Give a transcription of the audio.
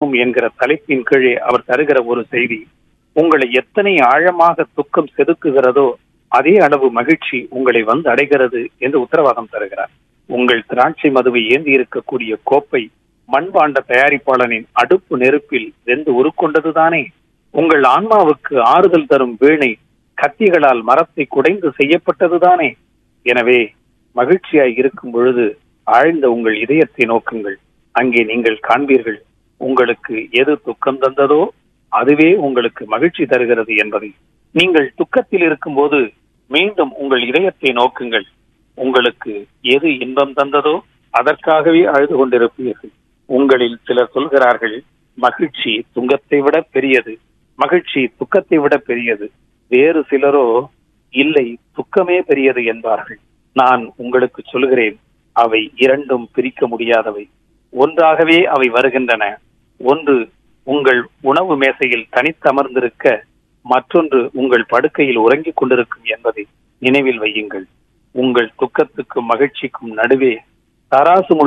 துக்கம் என்கிற தலைப்பின் கீழே அவர் தருகிற ஒரு செய்தி உங்களை எத்தனை ஆழமாக துக்கம் செதுக்குகிறதோ அதே அளவு மகிழ்ச்சி உங்களை வந்து அடைகிறது என்று உத்தரவாதம் தருகிறார் உங்கள் திராட்சை மதுவை ஏந்தி இருக்கக்கூடிய கோப்பை மண்பாண்ட தயாரிப்பாளனின் அடுப்பு நெருப்பில் வெந்து உருக்கொண்டதுதானே உங்கள் ஆன்மாவுக்கு ஆறுதல் தரும் வீணை கத்திகளால் மரத்தை குடைந்து செய்யப்பட்டதுதானே எனவே மகிழ்ச்சியாய் இருக்கும் பொழுது ஆழ்ந்த உங்கள் இதயத்தை நோக்குங்கள் அங்கே நீங்கள் காண்பீர்கள் உங்களுக்கு எது துக்கம் தந்ததோ அதுவே உங்களுக்கு மகிழ்ச்சி தருகிறது என்பதை நீங்கள் துக்கத்தில் இருக்கும்போது மீண்டும் உங்கள் இதயத்தை நோக்குங்கள் உங்களுக்கு எது இன்பம் தந்ததோ அதற்காகவே அழுது கொண்டிருப்பீர்கள் உங்களில் சிலர் சொல்கிறார்கள் மகிழ்ச்சி துங்கத்தை விட பெரியது மகிழ்ச்சி துக்கத்தை விட பெரியது வேறு சிலரோ இல்லை துக்கமே பெரியது என்பார்கள் நான் உங்களுக்கு சொல்கிறேன் அவை இரண்டும் பிரிக்க முடியாதவை ஒன்றாகவே அவை வருகின்றன ஒன்று உங்கள் உணவு மேசையில் தனித்தமர்ந்திருக்க மற்றொன்று உங்கள் படுக்கையில் உறங்கிக் கொண்டிருக்கும் என்பதை நினைவில் வையுங்கள் உங்கள் துக்கத்துக்கும் மகிழ்ச்சிக்கும் நடுவே தராசு முள்